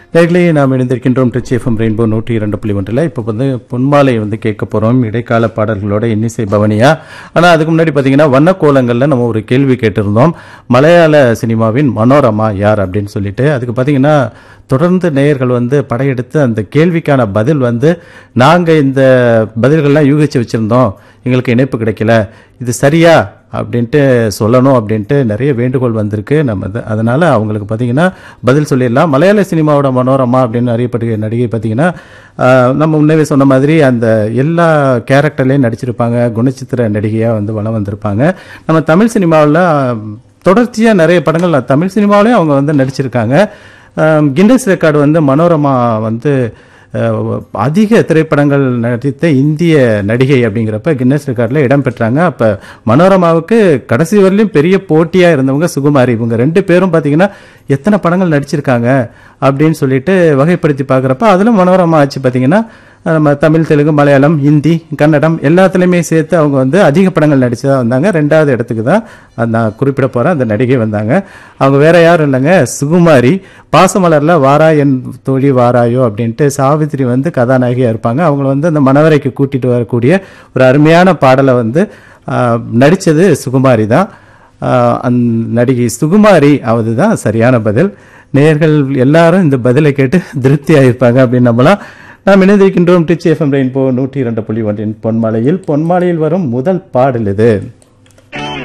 நேர்களே நாம் இணைந்திருக்கின்றோம் ட்ரிச்சி எஃப்எம் ரெயின்போ நூற்றி இரண்டு புள்ளி ஒன்றில் இப்போ வந்து பொன்மாலை வந்து கேட்க போகிறோம் இடைக்கால பாடல்களோட இன்னிசை பவனியா ஆனால் அதுக்கு முன்னாடி பார்த்தீங்கன்னா வண்ணக்கோலங்களில் நம்ம ஒரு கேள்வி கேட்டிருந்தோம் மலையாள சினிமாவின் மனோரமா யார் அப்படின்னு சொல்லிட்டு அதுக்கு பார்த்தீங்கன்னா தொடர்ந்து நேயர்கள் வந்து படையெடுத்து அந்த கேள்விக்கான பதில் வந்து நாங்கள் இந்த பதில்கள்லாம் யூகிச்சு வச்சுருந்தோம் எங்களுக்கு இணைப்பு கிடைக்கல இது சரியா அப்படின்ட்டு சொல்லணும் அப்படின்ட்டு நிறைய வேண்டுகோள் வந்திருக்கு நம்ம அது- அதனால அவங்களுக்கு பார்த்தீங்கன்னா பதில் சொல்லிடலாம் மலையாள சினிமாவோட மனோரமா அப்படின்னு அறியப்பட்ட நடிகை பார்த்தீங்கன்னா ஆஹ், நம்ம முன்னவே சொன்ன மாதிரி அந்த எல்லா கேரக்டர்லேயும் நடிச்சிருப்பாங்க குணச்சித்திர நடிகையாக வந்து வளம் வந்திருப்பாங்க நம்ம தமிழ் சினிமாவில் தொடர்ச்சியாக நிறைய படங்கள் தமிழ் சினிமாவிலையும் அவங்க வந்து நடிச்சிருக்காங்க ஆஹ், கின்னஸ் ரெக்கார்டு வந்து மனோரமா வந்து அஹ், அதிக திரைப்படங்கள் நடித்த இந்திய நடிகை அப்படிங்கிறப்ப கின்னஸ் ரெக்கார்டில் இடம் பெற்றாங்க அப்போ மனோரமாவுக்கு கடைசி வரலையும் பெரிய போட்டியாக இருந்தவங்க சுகுமாரி இவங்க ரெண்டு பேரும் பார்த்தீங்கன்னா எத்தனை படங்கள் நடிச்சிருக்காங்க அப்படின்னு சொல்லிட்டு வகைப்படுத்தி பார்க்குறப்ப அதில் மனோரமா ஆச்சு பார்த்தீங்கன்னா அஹ், நம்ம தமிழ் தெலுங்கு மலையாளம் ஹிந்தி கன்னடம் எல்லாத்துலேயுமே சேர்த்து அவங்க வந்து அதிக படங்கள் நடிச்சதா வந்தாங்க ரெண்டாவது இடத்துக்கு தான் அது நான் குறிப்பிட போகிறேன் அந்த நடிகை வந்தாங்க அவங்க வேற யாரும் இல்லைங்க சுகுமாரி பாசமலரில் வாரா என் தோழி வாராயோ அப்படின்ட்டு சாவித்திரி வந்து கதாநாயகியாக இருப்பாங்க அவங்கள வந்து அந்த மணவரைக்கு கூட்டிட்டு வரக்கூடிய ஒரு அருமையான பாடலை வந்து ஆஹ், நடிச்சது சுகுமாரி தான் ஆஹ், அந்த நடிகை சுகுமாரி அவது தான் சரியான பதில் நேயர்கள் எல்லாரும் இந்த பதிலை கேட்டு திருப்தி ஆயிருப்பாங்க அப்படின்னு நம்பலாம் நாம் இணைந்திருக்கின்றோம் டிச்சி எஃப்எம் ரெயின்போ நூற்றி இரண்டு புள்ளி ஒன்றின் பொன்மாலையில் பொன்மாலையில் வரும் முதல் பாடல் இது